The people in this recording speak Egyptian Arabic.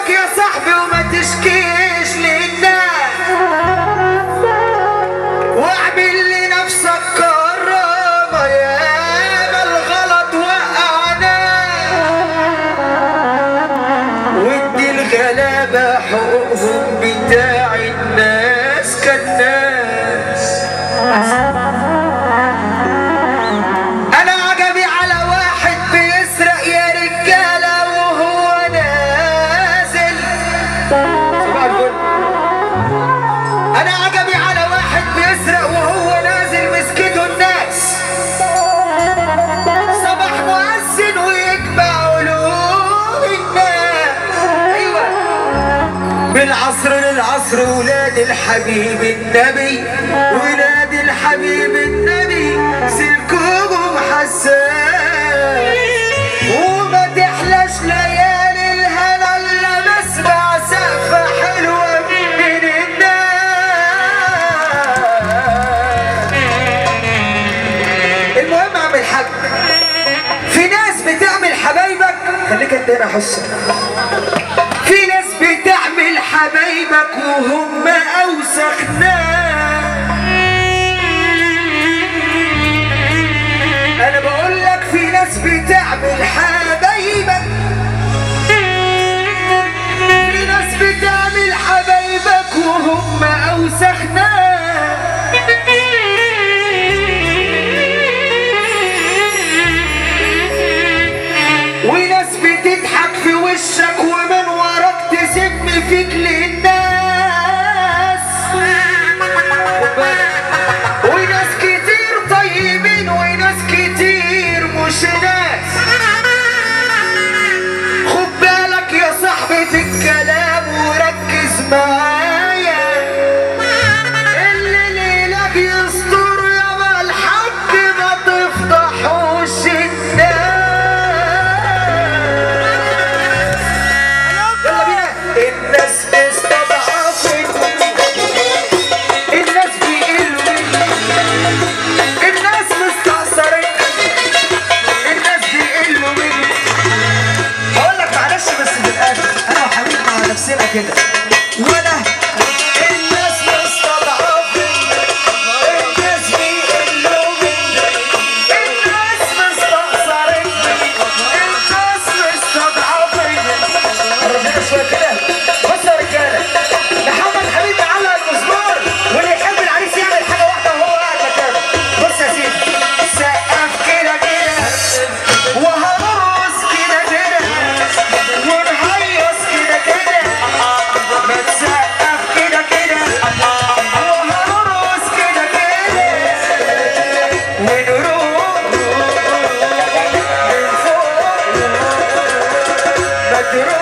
همك يا صاحبي وما تشكيش للناس واعمل لنفسك كرامة ياما الغلط وقعناه وادي الغلابة حقوقهم بتاع الناس كالناس انا عجبي على واحد بيسرق يا رجالة وهو نازل صباح الفل انا عجبي على واحد بيسرق وهو نازل مسكته الناس صباح مؤذن ويجمع قلوب الناس ايوه من عصر للعصر ولاد الحبيب النبي ولاد الحبيب النبي سلكهم حساس وما تحلاش ليالي الهنا الا بسمع سقفه حلوه من الناس المهم اعمل الحاج في ناس بتعمل حبايبك خليك انت هنا حسن في ناس بتعمل حبايبك وهم اوسخ ناس انا بقول لك في ناس بتعمل حبايبك في ناس بتعمل حبايبك وهم اوسخ ناس وناس بتضحك في وشك ومن وراك تسم فيك للناس وناس كتير طيبين وناس كتير مش ناس خد بالك يا صاحبي في الكلام وركز معايا اللي ليلك يستر يا الحق ما تفضحوش الناس يلا بينا الناس مستضعفين الناس بيقلوا الناس مستعصرين الناس بيقلوا مني هقول لك معلش بس في الاخر انا وحبيبي مع نفسنا كده وانا الناس مستضعفين الناس بيقلوا مني الناس مستعصرين الناس مستضعفين ربنا شويه كده بص يا رجاله محمد حبيبي علق المزمار واللي يحب العريس يعمل حاجه واحده وهو قاعد مكانه بص يا سيدي سقف كده كده وهنرقص كده كده ونهيص كده كده ما تسقف كده كده وهنرقص كده كده ونروح من فوق ما تروح